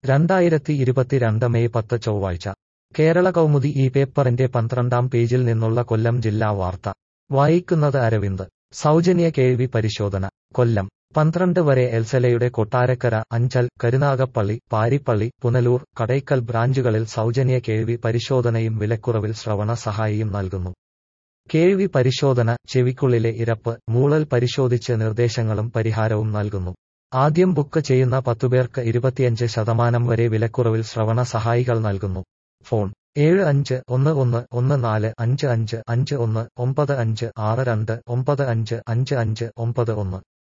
രണ്ടായിരത്തി ഇരുപത്തിരണ്ട് മെയ് പത്ത് ചൊവ്വാഴ്ച കേരള കൗമുദി ഈ പേപ്പറിന്റെ പന്ത്രണ്ടാം പേജിൽ നിന്നുള്ള കൊല്ലം ജില്ലാ വാർത്ത വായിക്കുന്നത് അരവിന്ദ് സൗജന്യ കേൾവി പരിശോധന കൊല്ലം പന്ത്രണ്ട് വരെ എൽസലയുടെ കൊട്ടാരക്കര അഞ്ചൽ കരുനാഗപ്പള്ളി പാരിപ്പള്ളി പുനലൂർ കടയ്ക്കൽ ബ്രാഞ്ചുകളിൽ സൗജന്യ കേൾവി പരിശോധനയും വിലക്കുറവിൽ ശ്രവണ സഹായിയും നൽകുന്നു കേൾവി പരിശോധന ചെവിക്കുള്ളിലെ ഇരപ്പ് മൂളൽ പരിശോധിച്ച് നിർദ്ദേശങ്ങളും പരിഹാരവും നൽകുന്നു ആദ്യം ബുക്ക് ചെയ്യുന്ന പത്തുപേർക്ക് ഇരുപത്തിയഞ്ച് ശതമാനം വരെ വിലക്കുറവിൽ ശ്രവണ സഹായികൾ നൽകുന്നു ഫോൺ ഏഴ് അഞ്ച് ഒന്ന് ഒന്ന് ഒന്ന് നാല് അഞ്ച് അഞ്ച് അഞ്ച് ഒന്ന് ഒമ്പത് അഞ്ച് ആറ് രണ്ട് ഒമ്പത് അഞ്ച് അഞ്ച് അഞ്ച് ഒമ്പത് ഒന്ന്